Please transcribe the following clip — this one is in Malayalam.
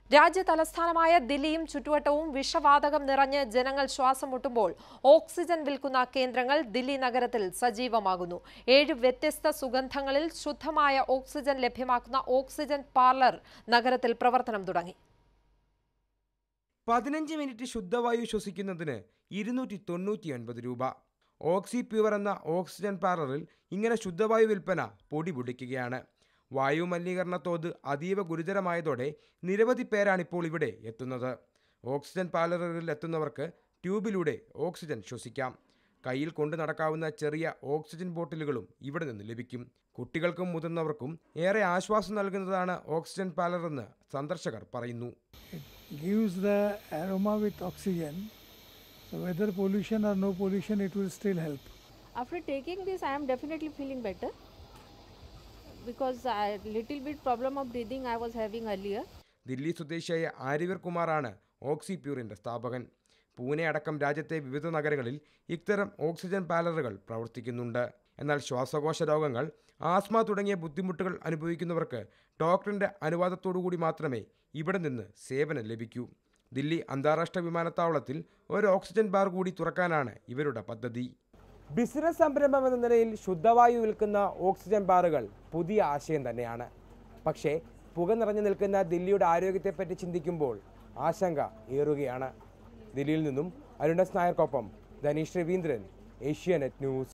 രാജ്യ തലസ്ഥാനമായ ദില്ലിയും ചുറ്റുവട്ടവും വിഷവാതകം നിറഞ്ഞ് ജനങ്ങൾ ശ്വാസം മുട്ടുമ്പോൾ ഓക്സിജൻ വിൽക്കുന്ന കേന്ദ്രങ്ങൾ ദില്ലി നഗരത്തിൽ സജീവമാകുന്നു ഏഴ് വ്യത്യസ്ത സുഗന്ധങ്ങളിൽ ശുദ്ധമായ ഓക്സിജൻ ലഭ്യമാക്കുന്ന ഓക്സിജൻ പാർലർ നഗരത്തിൽ പ്രവർത്തനം തുടങ്ങി പതിനഞ്ച് മിനിറ്റ് ശുദ്ധവായു ശ്വസിക്കുന്നതിന് ഇരുന്നൂറ്റി തൊണ്ണൂറ്റി ഒൻപത് രൂപ ഓക്സി പ്യുവർ എന്ന ഓക്സിജൻ പാർലറിൽ ഇങ്ങനെ ശുദ്ധവായു വിൽപ്പന പൊടി പൊടിക്കുകയാണ് വായു മലിനീകരണ തോത് അതീവ ഗുരുതരമായതോടെ നിരവധി പേരാണിപ്പോൾ ഇവിടെ എത്തുന്നത് ഓക്സിജൻ പാർലറുകളിൽ എത്തുന്നവർക്ക് ട്യൂബിലൂടെ ഓക്സിജൻ ശ്വസിക്കാം കയ്യിൽ കൊണ്ടു നടക്കാവുന്ന ചെറിയ ഓക്സിജൻ ബോട്ടിലുകളും ഇവിടെ നിന്ന് ലഭിക്കും കുട്ടികൾക്കും മുതിർന്നവർക്കും ഏറെ ആശ്വാസം നൽകുന്നതാണ് ഓക്സിജൻ പാർലറെന്ന് സന്ദർശകർ പറയുന്നു gives the aroma with oxygen. So whether pollution or no pollution, it will still help. After taking this, I am definitely feeling better because a little bit problem of breathing I was having earlier. Delhi സ്വദേശിയായ ആര്യവർ കുമാറാണ് ഓക്സി പ്യൂറിന്റെ സ്ഥാപകൻ പൂനെ അടക്കം രാജ്യത്തെ വിവിധ നഗരങ്ങളിൽ ഇത്തരം ഓക്സിജൻ പാലറുകൾ പ്രവർത്തിക്കുന്നുണ്ട് എന്നാൽ ശ്വാസകോശ രോഗങ്ങൾ ആസ്മ തുടങ്ങിയ ബുദ്ധിമുട്ടുകൾ അനുഭവിക്കുന്നവർക്ക് ഡോക്ടറിന്റെ അനുവാദത്തോടുകൂടി മാത്രമേ ഇവിടെ നിന്ന് സേവനം ലഭിക്കൂ ദില്ലി അന്താരാഷ്ട്ര വിമാനത്താവളത്തിൽ ഒരു ഓക്സിജൻ ബാർ കൂടി തുറക്കാനാണ് ഇവരുടെ പദ്ധതി ബിസിനസ് സംരംഭം എന്ന നിലയിൽ ശുദ്ധവായു വിൽക്കുന്ന ഓക്സിജൻ ബാറുകൾ പുതിയ ആശയം തന്നെയാണ് പക്ഷേ പുക നിറഞ്ഞു നിൽക്കുന്ന ദില്ലിയുടെ ആരോഗ്യത്തെപ്പറ്റി ചിന്തിക്കുമ്പോൾ ആശങ്ക ഏറുകയാണ് ദില്ലിയിൽ നിന്നും അരുണസ് നായർക്കൊപ്പം ധനീഷ് രവീന്ദ്രൻ ഏഷ്യാനെറ്റ് ന്യൂസ്